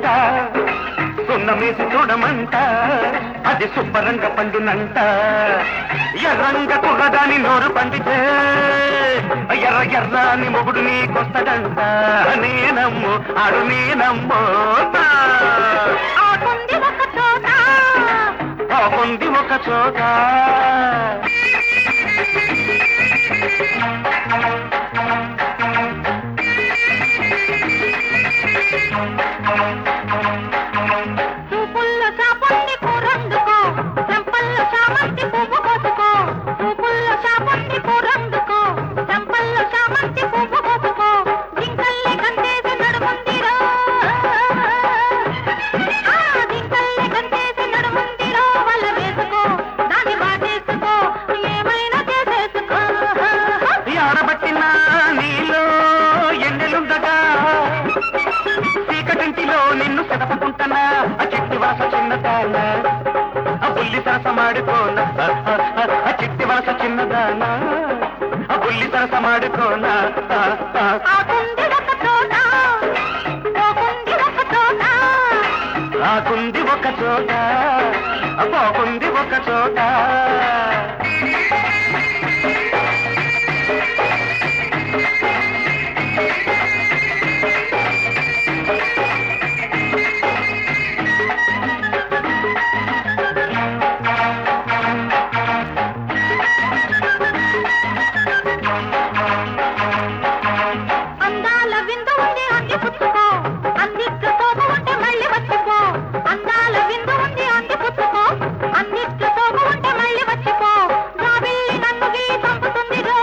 చోగా సున్నమేసి చూడమంట అది శుభ్రంగా పండునంట ఎర్రంగ కుర్రదాని నోరు పండితే ఎర్ర ఎర్రాని మొగుడు నీకొస్తడంట నేనమ్ము ఆడు నేనమ్మో ఆకుంది ఒక చోట బాగుంది ఒక చోట చూపుల్లో చాపండి కూరందుకో చెంపల్లో చామంతి పువ్వు కోసుకో చూపుల్లో చాపండి కూరందుకో చెంపల్లో చామంతి పువ్వు కోసుకో జింకల్లే కందేసి నడుముందిరో ఆ జింకల్లే కందేసి నడుముందిరో వల్ల వేసుకో దాన్ని బాటేసుకో ఏమైనా చేసేసుకో ఆడబట్టిన నీలో ఎన్నెలుండగా చీకటింటిలో నిన్ను సెదపుకుంటున్నా ఆ చిట్టి వలస చిన్నదాన ఆ బుల్లి సరస మాడుకోన ఆ చిట్టి వలస చిన్నదాన ఆ బుల్లి సరస మాడుకోన ఆకుంది ఒక చోట పోకుంది ఒక చోట ఆకుంది ఒక చోట ఆ పోకుంది ఒక చోట అందాల విందు ఉంది అంది పుచ్చుకో అందిట్ల తోపు ఉంటే మళ్ళీ వచ్చిపో అందాల విందు ఉంది అంది పుచ్చుకో అందిట్ల తోపు ఉంటే మళ్ళీ వచ్చిపో రాబిల్లి నన్ను గీలి చంపుతుంది రో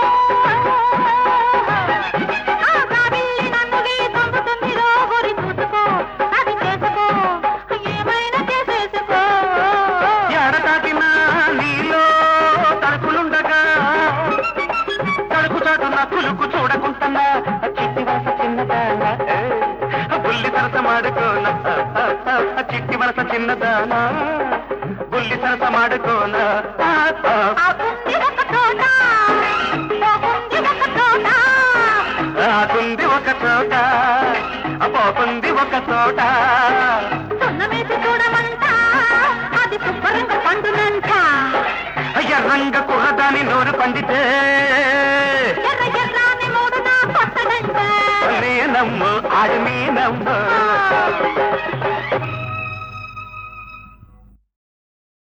ఆ రాబిల్లి నన్ను గీలి చంపుతుంది రో గురి చూసుకో అది చేసుకో ఏమైనా చేసేసుకో ఎడ తాకిన నీలో తలుపులుండగా తలుపు చాటున కులుకు చూడకుంటున్నా ఆ చిట్టి వలస చిన్నదాన ఆ బుల్లి సరస మాడుకోన ఆ చిట్టి వలస చిన్నదాన బుల్లి సరస మాడుకోన ఆకుంది ఒక చోట పోకుంది ఒక చోట ఆకుంది ఒక చోట ఆ పోకుంది ఒక చోట సున్నమేసి చూడమంట అది శుభ్రంగా పండునంట ఎర్రంగ కుర్రదాని నోరు పండితే ఎర్ర ఎర్రాని మూడు నా కొత్తడంట నేనమ్ము ఆడి నేనమ్ము